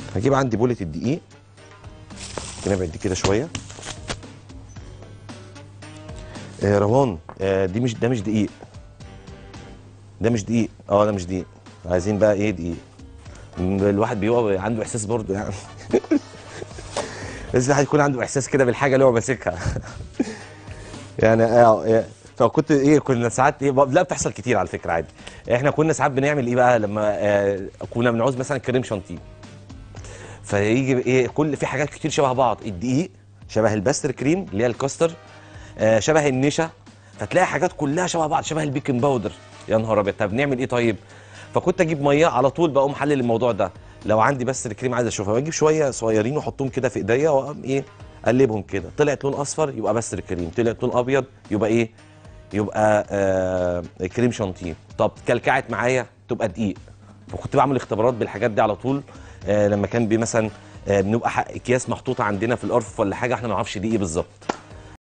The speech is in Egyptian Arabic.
هجيب عندي بولة الدقيق نبعد دي كده شويه آه روان آه دي مش ده مش دقيق ده مش دقيق اه ده مش دقيق عايزين بقى ايه دقيق م- الواحد بيبقى عنده احساس برضه يعني لازم الواحد يكون عنده احساس كده بالحاجه اللي هو ماسكها يعني اه آه، فكنت ايه كنا ساعات ايه لا بتحصل كتير على فكره عادي احنا كنا ساعات بنعمل ايه بقى لما آه كنا بنعوز مثلا كريم شانتيه فيجي ايه كل في حاجات كتير شبه بعض الدقيق شبه الباستر كريم اللي هي الكاستر آه شبه النشا فتلاقي حاجات كلها شبه بعض شبه البيكنج باودر يا نهار ابيض طب نعمل ايه طيب فكنت اجيب ميه على طول بقوم محلل الموضوع ده لو عندي باستر كريم عايز اشوفها بجيب شويه صغيرين واحطهم كده في ايديا واقوم ايه اقلبهم كده طلعت لون اصفر يبقى باستر كريم طلعت لون ابيض يبقى ايه يبقى آه كريم شانتيه طب كلكعت معايا تبقى دقيق فكنت بعمل اختبارات بالحاجات دي على طول آه لما كان بي مثلا آه بنبقى ح- اكياس محطوطه عندنا في الارفف ولا حاجه احنا ما نعرفش دي ايه بالظبط